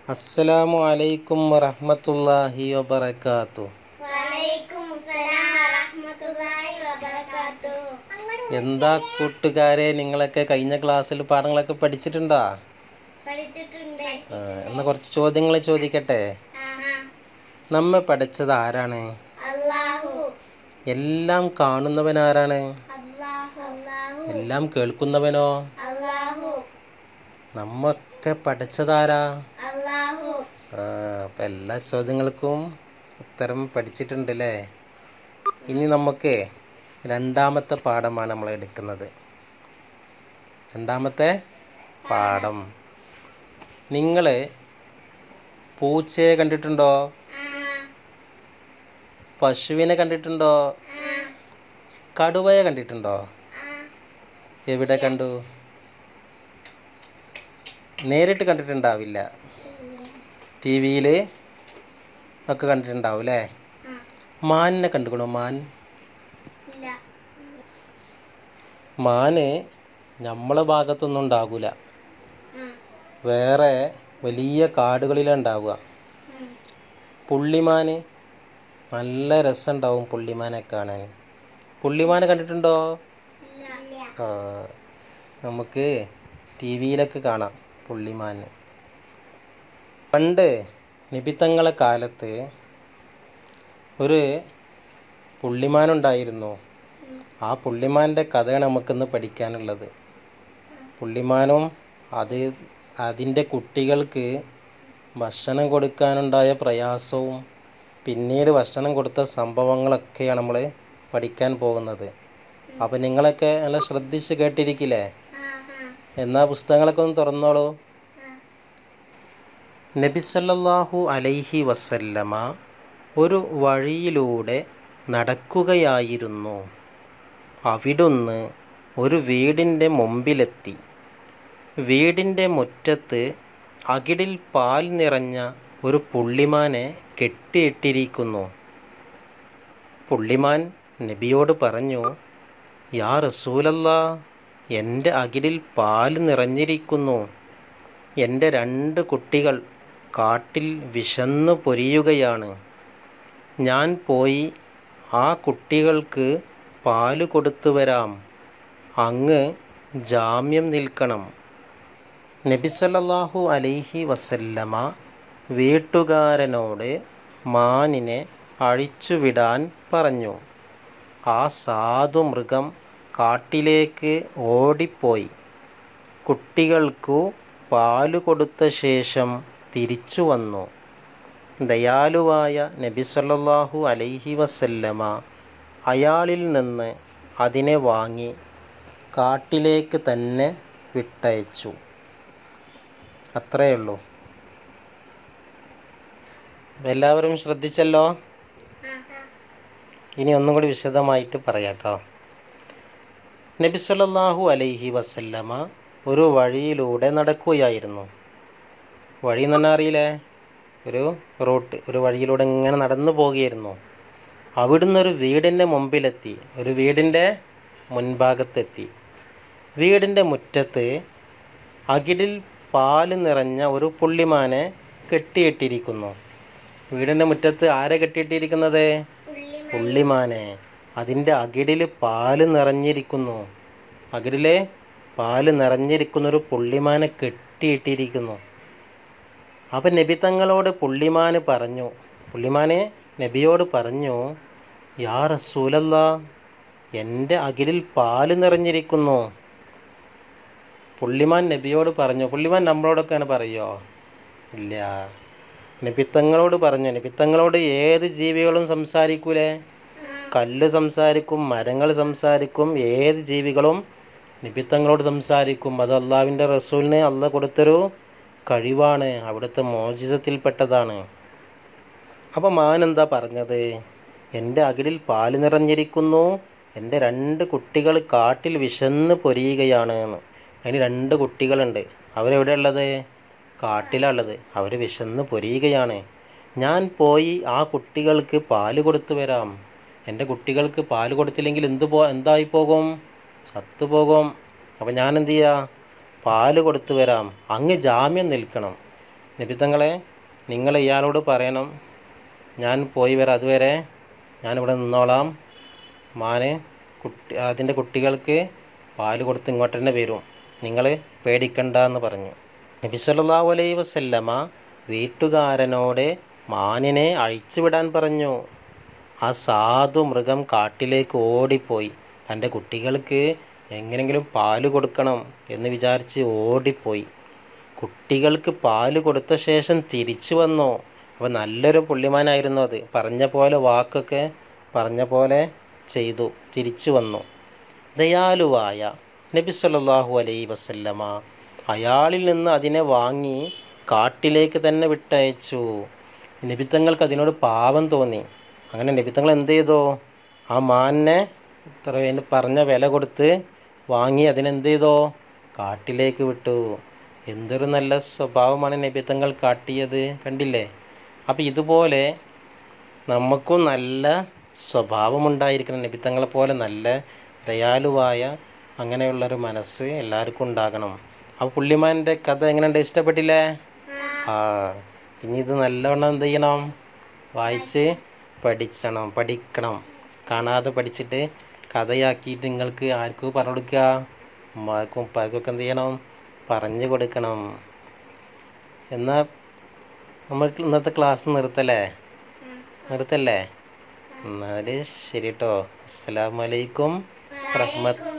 അസ്സലാമു അലൈക്കും വറഹ്മത്തുള്ളാഹി വബറകാതുഹു വലൈക്കും സലാം വറഹ്മത്തുള്ളാഹി വബറകാതുഹു എന്താ കൂട്ടുകാരെ നിങ്ങളൊക്കെ കഴിഞ്ഞ ക്ലാസ്സിൽ പാഠങ്ങളൊക്കെ പഠിച്ചിട്ടുണ്ടോ പഠിച്ചിട്ടുണ്ട് ആ, എന്നാ കുറച്ച് ചോദ്യങ്ങൾ ചോദിക്കട്ടെ ആഹാ. നമ്മെ പഠിച്ചത് ആരാണ് അല്ലാഹു എല്ലാം കാണുന്നവൻ ആരാണ് അല്ലാഹു അല്ലാഹു എല്ലാം കേൾക്കുന്നവനോ അല്ലാഹു നമ്മൊക്കെ പഠിച്ചതാരാ അല്ലാഹു ആ അപ്പൊ എല്ലാ ചോദ്യങ്ങൾക്കും ഉത്തരം പഠിച്ചിട്ടുണ്ട് അല്ലേ ഇനി നമുക്ക് രണ്ടാമത്തെ പാഠമാണ് നമ്മൾ എടുക്കുന്നത് രണ്ടാമത്തെ പാഠം നിങ്ങൾ പൂച്ചയെ കണ്ടിട്ടുണ്ടോ ആഹാ. പശുവിനെ കണ്ടിട്ടുണ്ടോ ആ. കടുവയെ കണ്ടിട്ടുണ്ടോ ആ. എവിടെ കണ്ടു നേരിട്ട് കണ്ടിട്ടുണ്ടാവില്ല ടി വിയിൽ ഒക്കെ കണ്ടിട്ടുണ്ടാവും അല്ലേ ആ. മാനിനെ കണ്ടുക്കണോ മാൻ ഇല്ല മാന് നമ്മളെ ഭാഗത്തൊന്നും ഉണ്ടാകൂല ആ. വേറെ വലിയ കാടുകളിലാണ് ഉണ്ടാവുക ഉം. പുള്ളിമാന് നല്ല രസമുണ്ടാവും പുള്ളിമാനെ കാണാൻ പുള്ളിമാനെ കണ്ടിട്ടുണ്ടോ ഇല്ല ഇല്ല ആ നമുക്ക് ടി വിയിലൊക്കെ കാണാം പുള്ളിമാന് പണ്ട് നിബിത്തങ്ങളെ കാലത്ത് ഒരു പുള്ളിമാനുണ്ടായിരുന്നു ഉം. ആ പുള്ളിമാൻ്റെ കഥയാണ് നമുക്കിന്ന് പഠിക്കാനുള്ളത് പുള്ളിമാനും അത് അതിൻ്റെ കുട്ടികൾക്ക് ഭക്ഷണം കൊടുക്കാനുണ്ടായ പ്രയാസവും പിന്നീട് ഭക്ഷണം കൊടുത്ത സംഭവങ്ങളൊക്കെയാണ് നമ്മൾ പഠിക്കാൻ പോകുന്നത് അപ്പം നിങ്ങളൊക്കെ നല്ല ശ്രദ്ധിച്ച് കേട്ടിരിക്കില്ലേ ആഹാ. എന്നാ പുസ്തകങ്ങളൊക്കെ ഒന്ന് തുറന്നോളൂ ആ. നബി സല്ലല്ലാഹു അലൈഹി വസല്ലമ ഒരു വഴിയിലൂടെ നടക്കുകയായിരുന്നു അവിടുന്ന് ഒരു വീടിൻ്റെ മുമ്പിലെത്തി വീടിൻ്റെ മുറ്റത്ത് അകിടിൽ പാൽ നിറഞ്ഞ ഒരു പുള്ളിമാനെ കെട്ടിയിട്ടിരിക്കുന്നു പുള്ളിമാൻ നബിയോട് പറഞ്ഞു യാ റസൂലല്ലാ എൻ്റെ അകിടിൽ പാൽ നിറഞ്ഞിരിക്കുന്നു എൻ്റെ രണ്ട് കുട്ടികൾ കാട്ടിൽ വിശന്നു പൊരിയുകയാണ് ഞാൻ പോയി ആ കുട്ടികൾക്ക് പാല് കൊടുത്തു വരാം അങ്ങ് ജാമ്യം നിൽക്കണം നബിസല്ലാഹു അലൈഹി വസല്ലമ വീട്ടുകാരനോട് മാനിനെ അഴിച്ചുവിടാൻ പറഞ്ഞു ആ സാധു മൃഗം കാട്ടിലേക്ക് ഓടിപ്പോയി കുട്ടികൾക്കു പാല് കൊടുത്ത ശേഷം തിരിച്ചു വന്നു ദയാലുവായ നബി സല്ലല്ലാഹു അലൈഹി വസല്ലമ അയാളിൽ നിന്ന് അതിനെ വാങ്ങി കാട്ടിലേക്ക് തന്നെ വിട്ടയച്ചു അത്രയേ ഉള്ളൂ എല്ലാവരും ശ്രദ്ധിച്ചല്ലോ ആഹാ. ഇനി ഒന്നും കൂടി വിശദമായിട്ട് പറയാട്ടോ നബി സല്ലല്ലാഹു അലൈഹി വസല്ലമ ഒരു വഴിയിലൂടെ നടക്കുകയായിരുന്നു വഴി എന്ന് പറഞ്ഞാൽ അറിയില്ലേ ഒരു റൂട്ട് ഒരു വഴിയിലൂടെ ഇങ്ങനെ നടന്നു പോകുകയായിരുന്നു അവിടുന്ന് ഒരു വീടിൻ്റെ മുമ്പിലെത്തി ഒരു വീടിൻ്റെ മുൻഭാഗത്തെത്തി വീടിൻ്റെ മുറ്റത്ത് അകിടിൽ പാല് നിറഞ്ഞ ഒരു പുള്ളിമാനെ കെട്ടിയിട്ടിരിക്കുന്നു വീടിൻ്റെ മുറ്റത്ത് ആരെ കെട്ടിയിട്ടിരിക്കുന്നത് പുള്ളിമാൻ. പുള്ളിമാനെ അതിൻ്റെ അകിടിൽ പാല് നിറഞ്ഞിരിക്കുന്നു അകിടിലെ പാല് നിറഞ്ഞിരിക്കുന്ന ഒരു പുള്ളിമാനെ കെട്ടിയിട്ടിരിക്കുന്നു അപ്പം നബി തങ്ങളോട് പുള്ളിമാന് പറഞ്ഞു പുള്ളിമാനെ നബിയോട് പറഞ്ഞു യാ റസൂലല്ല എൻ്റെ അകിലിൽ പാല് നിറഞ്ഞിരിക്കുന്നു പുള്ളിമാൻ നബിയോട് പറഞ്ഞു പുള്ളിമാൻ നമ്മളോടൊക്കെയാണ് പറയോ ഇല്ല നബിത്തങ്ങളോട് പറഞ്ഞു നബിത്തങ്ങളോട് ഏത് ജീവികളും സംസാരിക്കൂലേ ആ. കല്ല് സംസാരിക്കും മരങ്ങൾ സംസാരിക്കും ഏത് ജീവികളും നിബിത്തങ്ങളോട് സംസാരിക്കും അത് അള്ളാവിൻ്റെ റസൂലിന് അള്ള കൊടുത്തൊരു കഴിവാണ് അവിടുത്തെ മോചിതത്തിൽപ്പെട്ടതാണ് അപ്പം മാൻ എന്താ പറഞ്ഞത് എൻ്റെ അകിടിൽ പാല് നിറഞ്ഞിരിക്കുന്നു എൻ്റെ രണ്ട് കുട്ടികൾ കാട്ടിൽ വിശന്ന് പൊരിയുകയാണ് എന്ന് അതിന് രണ്ട് കുട്ടികളുണ്ട് അവരെവിടെ ഉള്ളത് കാട്ടിലുള്ളത് അവർ വിശന്ന് പൊരിയുകയാണ് ഞാൻ പോയി ആ കുട്ടികൾക്ക് പാല് കൊടുത്തു വരാം എൻ്റെ കുട്ടികൾക്ക് പാല് കൊടുത്തില്ലെങ്കിൽ എന്ത് പോ എന്തായി പോകും ചത്തുപോകും അപ്പം ഞാൻ എന്ത് ചെയ്യുക പാല് കൊടുത്തു വരാം അങ്ങ് ജാമ്യം നിൽക്കണം നബിത്തങ്ങളെ നിങ്ങൾ ഇയാളോട് പറയണം ഞാൻ പോയി വരാം അതുവരെ ഞാനിവിടെ നിന്നോളാം മാന് കുട്ടി അതിൻ്റെ കുട്ടികൾക്ക് പാല് കൊടുത്ത് ഇങ്ങോട്ട് തന്നെ വരും നിങ്ങൾ പേടിക്കണ്ട എന്ന് പറഞ്ഞു നബി സല്ലല്ലാഹു അലൈഹി വസല്ലമ വീട്ടുകാരനോട് മാനിനെ അഴിച്ചുവിടാൻ പറഞ്ഞു ആ സാധു മൃഗം കാട്ടിലേക്ക് ഓടിപ്പോയി തൻ്റെ കുട്ടികൾക്ക് എങ്ങനെങ്കിലും പാല് കൊടുക്കണം എന്ന് വിചാരിച്ച് ഓടിപ്പോയി കുട്ടികൾക്ക് പാല് കൊടുത്ത ശേഷം തിരിച്ചു വന്നു അപ്പോൾ നല്ലൊരു പുള്ളിമാനായിരുന്നു അത് പറഞ്ഞ പോലെ വാക്കൊക്കെ പറഞ്ഞ പോലെ ചെയ്തു തിരിച്ചു വന്നു ദയാലുവായ നബി സല്ലല്ലാഹു അലൈഹി വസല്ലമ അയാളിൽ നിന്ന് അതിനെ വാങ്ങി കാട്ടിലേക്ക് തന്നെ വിട്ടയച്ചു നബിത്തങ്ങൾക്ക് അതിനോട് പാവം തോന്നി അങ്ങനെ നബിത്തങ്ങൾ എന്ത് ചെയ്തു ആ മാനിനെ ഇത്ര അതിന് പറഞ്ഞ വില കൊടുത്ത് വാങ്ങി അതിനെന്ത് ചെയ്തോ കാട്ടിലേക്ക് വിട്ടു എന്തൊരു നല്ല സ്വഭാവമാണ് നബിത്തങ്ങൾ കാട്ടിയത് കണ്ടില്ലേ അപ്പം ഇതുപോലെ നമുക്കും നല്ല സ്വഭാവമുണ്ടായിരിക്കണം നബിത്തങ്ങളെ പോലെ നല്ല ദയാലുവായ അങ്ങനെയുള്ളൊരു മനസ്സ് എല്ലാവർക്കും ഉണ്ടാകണം അപ്പോൾ പുള്ളിമാൻ്റെ കഥ എങ്ങനെയുണ്ട് ഇഷ്ടപ്പെട്ടില്ലേ ആ ഇനി ഇത് നല്ലവണ്ണം എന്ത് ചെയ്യണം വായിച്ച് പഠിച്ചണം പഠിക്കണം കാണാതെ പഠിച്ചിട്ട് കഥയാക്കിയിട്ട് നിങ്ങൾക്ക് ആർക്കും പറഞ്ഞു കൊടുക്കുക ഉമ്മാർക്കും ഉപ്പാർക്കും ഒക്കെ എന്ത് ചെയ്യണം പറഞ്ഞു കൊടുക്കണം എന്നാൽ നമുക്ക് ഇന്നത്തെ ക്ലാസ് നിർത്തല്ലേ നിർത്തല്ലേ എന്നാൽ ശരി കേട്ടോ അസ്സലാമലൈക്കും റഹ്മത്ത്